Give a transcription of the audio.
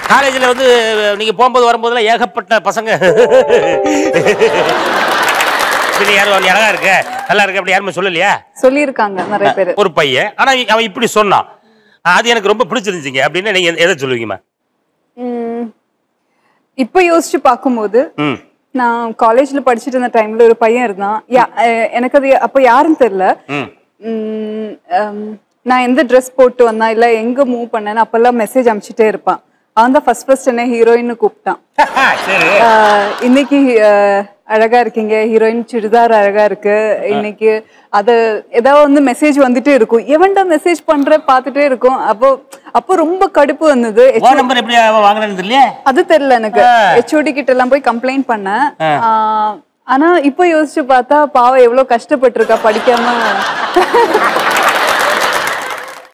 காலேஜில் வந்து நீங்கள் போகும்போது வரும்போதெல்லாம் ஏகப்பட்ட பசங்க பின்ன யாரும் நீ அழகா இருக்க நல்லா இருக்க அப்படி யாருமே சொல்லலையா சொல்லியிருக்காங்க நிறைய பேர் ஒரு பையன் ஆனா அவன் இப்படி சொன்னான் அது எனக்கு ரொம்ப பிடிச்சிருந்துச்சிங்க அப்படின்னு நீங்க எதை சொல்லுவீங்கம்மா இப்போ யோசிச்சு பார்க்கும்போது ம் நான் காலேஜ்ல படிச்சுட்டு இருந்த டைம்ல ஒரு பையன் இருந்தான் யா- அஹ் எனக்கு அது அப்போ யாருன்னு தெரியல ம் உம், ஹம், நான் எந்த ட்ரெஸ் போட்டு வந்தேன் இல்ல எங்க மூவ் பண்ணேன்னு அப்பெல்லாம் மெசேஜ் அனுப்பிச்சிட்டே இருப்பான் அவன் தான் ஃபர்ஸ்ட் ஃபர்ஸ்ட் என்ன ஹீரோயின்னு கூப்பிட்டான் சரி ஆஹ் இன்னைக்கு ஆஹ் அழகா இருக்கீங்க ஹீரோயின் சுடிதார் அழகா இருக்கு இன்னைக்கு அது ஏதாவது வந்து மெசேஜ் வந்துட்டே இருக்கும் எவன்டா மெசேஜ் பண்ற பார்த்துட்டே இருக்கும் அப்போ அப்போ ரொம்ப கடுப்பு வந்தது ஃபோன் நம்பர் எப்படி அவன் வாங்குறேன்னு தெரியல அது தெரியல எனக்கு ஹெச்ஓடி கிட்ட எல்லாம் போய் கம்ப்ளைண்ட் பண்ணேன் ஆஹ் ஆனா இப்போ யோசிச்சு பார்த்தா பாவம் எவ்வளவு கஷ்டப்பட்டிருக்கா படிக்காம